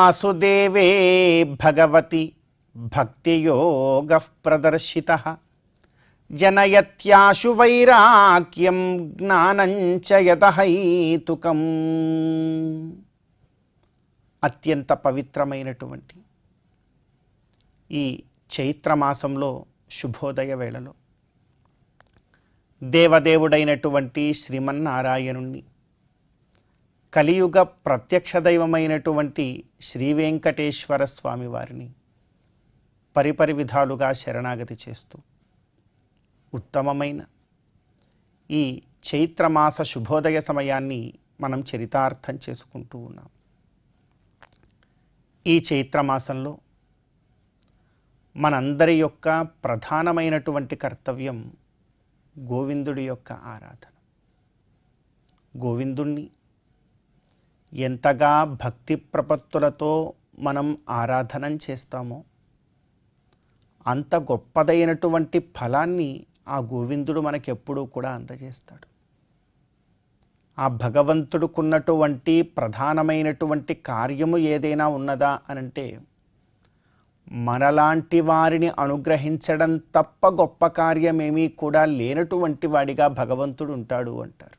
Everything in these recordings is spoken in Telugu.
వాసుదేవే భగవతి భక్తియోగ ప్రదర్శిత జనయత్యాశు వైరాగ్యం జ్ఞానంచ యతహైతుకం అత్యంత పవిత్రమైనటువంటి ఈ చైత్రమాసంలో శుభోదయ వేళలో దేవదేవుడైనటువంటి శ్రీమన్నారాయణుణ్ణి కలియుగ ప్రత్యక్ష దైవమైనటువంటి శ్రీ వెంకటేశ్వర స్వామి వారిని పరిపరి విధాలుగా శరణాగతి చేస్తూ ఉత్తమమైన ఈ చైత్రమాస శుభోదయ సమయాన్ని మనం చరితార్థం చేసుకుంటూ ఉన్నాం ఈ చైత్రమాసంలో మనందరి యొక్క ప్రధానమైనటువంటి కర్తవ్యం గోవిందుడి యొక్క ఆరాధన గోవిందుణ్ణి ఎంతగా భక్తి ప్రపత్తులతో మనం ఆరాధనం చేస్తామో అంత గొప్పదైనటువంటి ఫలాన్ని ఆ గోవిందుడు మనకెప్పుడూ కూడా అందజేస్తాడు ఆ భగవంతుడుకున్నటువంటి ప్రధానమైనటువంటి కార్యము ఏదైనా ఉన్నదా అనంటే మనలాంటి వారిని అనుగ్రహించడం తప్ప గొప్ప కార్యమేమీ కూడా లేనటువంటి వాడిగా భగవంతుడు ఉంటాడు అంటారు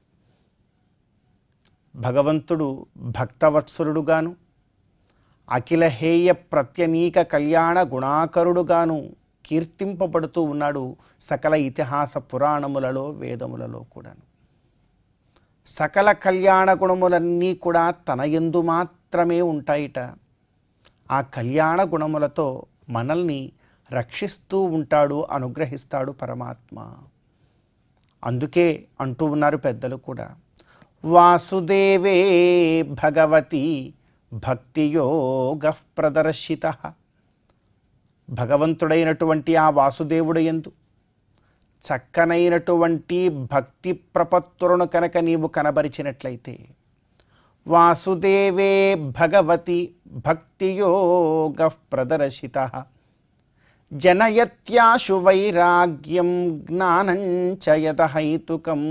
భగవంతుడు భక్తవత్సరుడుగాను అఖిలహేయ ప్రత్యనీక కళ్యాణ గుణాకరుడుగాను కీర్తింపబడుతూ ఉన్నాడు సకల ఇతిహాస పురాణములలో వేదములలో కూడాను సకల కళ్యాణ గుణములన్నీ కూడా తన యందు మాత్రమే ఉంటాయిట ఆ కళ్యాణ గుణములతో మనల్ని రక్షిస్తూ ఉంటాడు అనుగ్రహిస్తాడు పరమాత్మ అందుకే అంటూ ఉన్నారు పెద్దలు కూడా వాసుదేవే భగవతి భక్తియోగ ప్రదర్శిత భగవంతుడైనటువంటి ఆ వాసుదేవుడు ఎందు చక్కనైనటువంటి భక్తి ప్రపత్తులను కనుక నీవు కనబరిచినట్లయితే వాసుదేవే భగవతి భక్తియోగ ప్రదర్శిత జనయత్యాశు వైరాగ్యం జ్ఞానంచ యతహైతుకం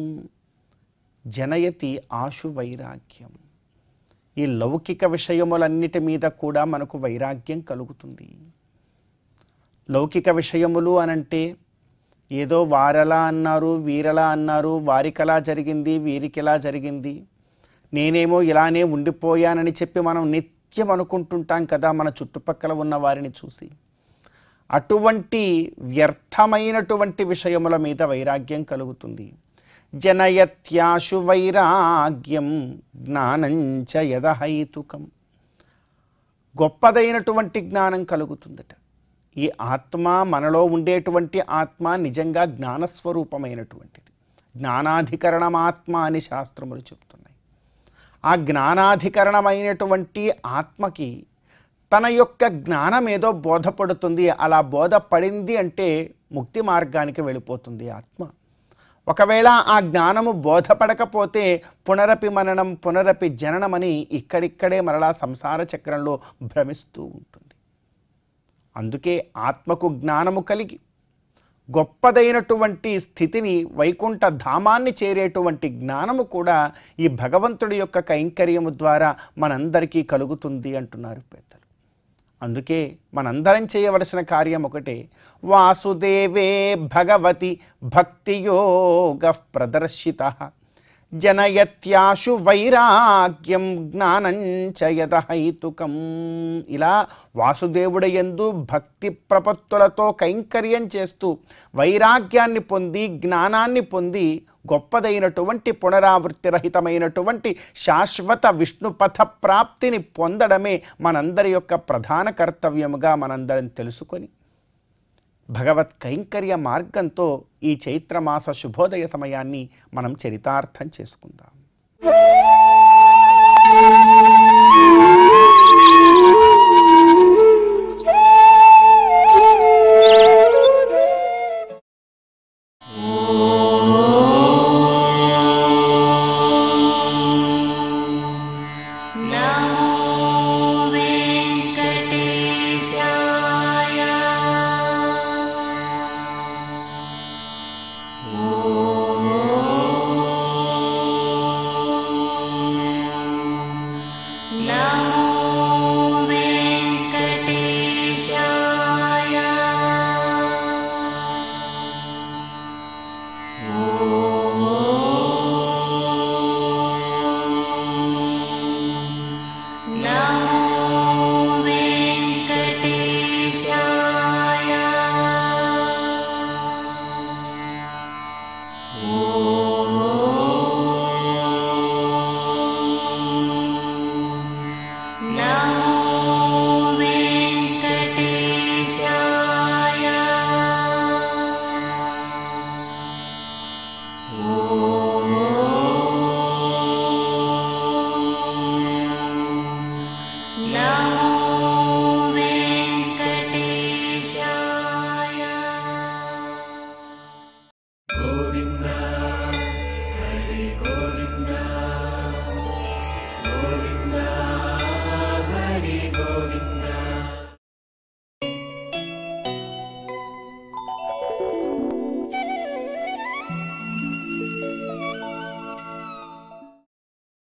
జనయతి ఆశు వైరాగ్యం ఈ లౌకిక విషయములన్నిటి మీద కూడా మనకు వైరాగ్యం కలుగుతుంది లౌకిక విషయములు అనంటే ఏదో వారలా అన్నారు వీరలా అన్నారు వారికలా జరిగింది వీరికిలా జరిగింది నేనేమో ఇలానే ఉండిపోయానని చెప్పి మనం నిత్యం అనుకుంటుంటాం కదా మన చుట్టుపక్కల ఉన్న వారిని చూసి అటువంటి వ్యర్థమైనటువంటి విషయముల మీద వైరాగ్యం కలుగుతుంది జనయత్యాశు వైరాగ్యం జ్ఞానంచ యదహైతుకం గొప్పదైనటువంటి జ్ఞానం కలుగుతుందట ఈ ఆత్మ మనలో ఉండేటువంటి ఆత్మ నిజంగా జ్ఞానస్వరూపమైనటువంటిది జ్ఞానాధికరణమాత్మ అని శాస్త్రములు చెప్తున్నాయి ఆ జ్ఞానాధికరణమైనటువంటి ఆత్మకి తన యొక్క జ్ఞానం ఏదో బోధపడుతుంది అలా బోధపడింది అంటే ముక్తి మార్గానికి వెళ్ళిపోతుంది ఆత్మ ఒకవేళ ఆ జ్ఞానము బోధపడకపోతే పునరపి మననం పునరపి జననమని ఇక్కడిక్కడే మరలా సంసార చక్రంలో భ్రమిస్తూ ఉంటుంది అందుకే ఆత్మకు జ్ఞానము కలిగి గొప్పదైనటువంటి స్థితిని వైకుంఠ ధామాన్ని చేరేటువంటి జ్ఞానము కూడా ఈ భగవంతుడి యొక్క కైంకర్యము ద్వారా మనందరికీ కలుగుతుంది అంటున్నారు పెద్దలు అందుకే మనందరం చేయవలసిన కార్యం ఒకటే వాసుదేవే భగవతి భక్తియోగ ప్రదర్శిత జనయత్యాశు వైరాగ్యం జ్ఞానంచ యదహైతుకం ఇలా వాసుదేవుడయందు భక్తి ప్రపత్తులతో కైంకర్యం చేస్తూ వైరాగ్యాన్ని పొంది జ్ఞానాన్ని పొంది గొప్పదైనటువంటి పునరావృత్తి రహితమైనటువంటి శాశ్వత విష్ణుపథ ప్రాప్తిని పొందడమే మనందరి యొక్క ప్రధాన కర్తవ్యముగా మనందరం తెలుసుకొని భగవత్ కైంకర్య మార్గంతో ఈ చైత్రమాస శుభోదయ సమయాన్ని మనం చరితార్థం చేసుకుందాం